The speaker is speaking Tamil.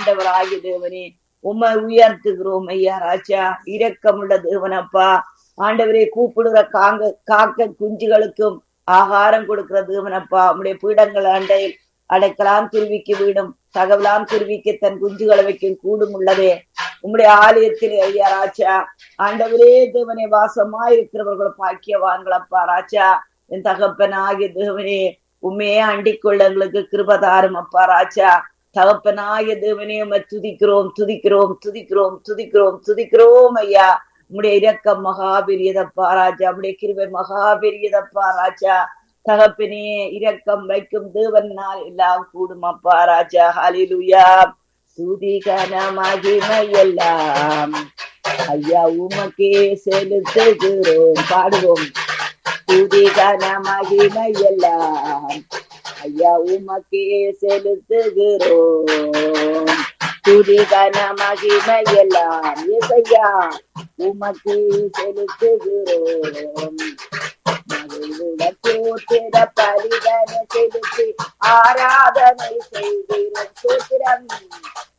ஆண்டவராகிய தேவனே உம்மை உயர்த்துகிறோம் ஐயா ராஜா இரக்கமுள்ள தேவனப்பா ஆண்டவரே கூப்பிடுற காங்க காக்க குஞ்சுகளுக்கும் ஆகாரம் கொடுக்கிற தேவனப்பா உம்முடைய பீடங்கள் அண்டை அடைக்கலாம் குருவிக்கு வீடும் தகவலாம் குருவிக்கு தன் குஞ்சுகளை வைக்கும் கூடும் உள்ளதே உம்முடைய ஆலயத்தில் ஐயா ராஜா ஆண்டவரே தேவனே வாசமா இருக்கிறவர்களை பாக்கியவான்களப்பா ராஜா என் தகப்பனாகிய தேவனே உண்மையே அண்டிக் கொள்ள எங்களுக்கு கிருபதாரம் அப்பா ராஜா தகப்பனாகிய தேவனே உம்மை துதிக்கிறோம் துதிக்கிறோம் துதிக்கிறோம் துதிக்கிறோம் துதிக்கிறோம் ஐயா உம்முடைய இரக்கம் மகாபெரியதப்பா ராஜா உம்முடைய கிருபை மகாபெரியதப்பா ராஜா தகப்பனே இரக்கம் வைக்கும் தேவனால் எல்லாம் கூடும் அப்பா ராஜா ஹலிலுயா துதிகன மகிமை எல்லாம் ஐயா உமக்கே செலுத்துகிறோம் பாடுவோம் துதிகன மகிமை எல்லாம் ஐயா உமக்கே செலுத்துகிறோம் துதிகன மகிமை எல்லாம் இசையா உமக்கே செலுத்துகிறோம் போத்திர பரிதன செலுத்தி ஆராதனை செய்கிறோம் சோத்திரம்